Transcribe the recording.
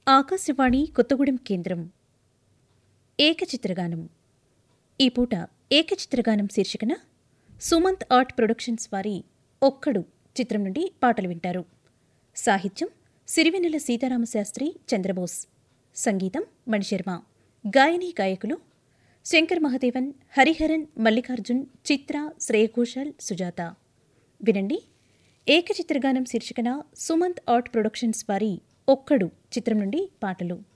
ఆకాశవాణి కొత్తగూడెం కేంద్రం ఏకచిత్రగానం ఈ పూట ఏకచిత్రగానం శీర్షికన సుమంత్ ఆర్ట్ ప్రొడక్షన్స్ వారి ఒక్కడు చిత్రం నుండి పాటలు వింటారు సాహిత్యం సిరివెన్నెల సీతారామశాస్త్రి చంద్రబోస్ సంగీతం మణిశర్మ గాయని గాయకులు శంకర్ మహదేవన్ హరిహరన్ మల్లికార్జున్ చిత్ర శ్రేయఘోషాల్ సుజాత వినండి ఏకచిత్రగానం శీర్షికన సుమంత్ ఆర్ట్ ప్రొడక్షన్స్ వారి ఒక్కడు చిత్రం నుండి పాటలు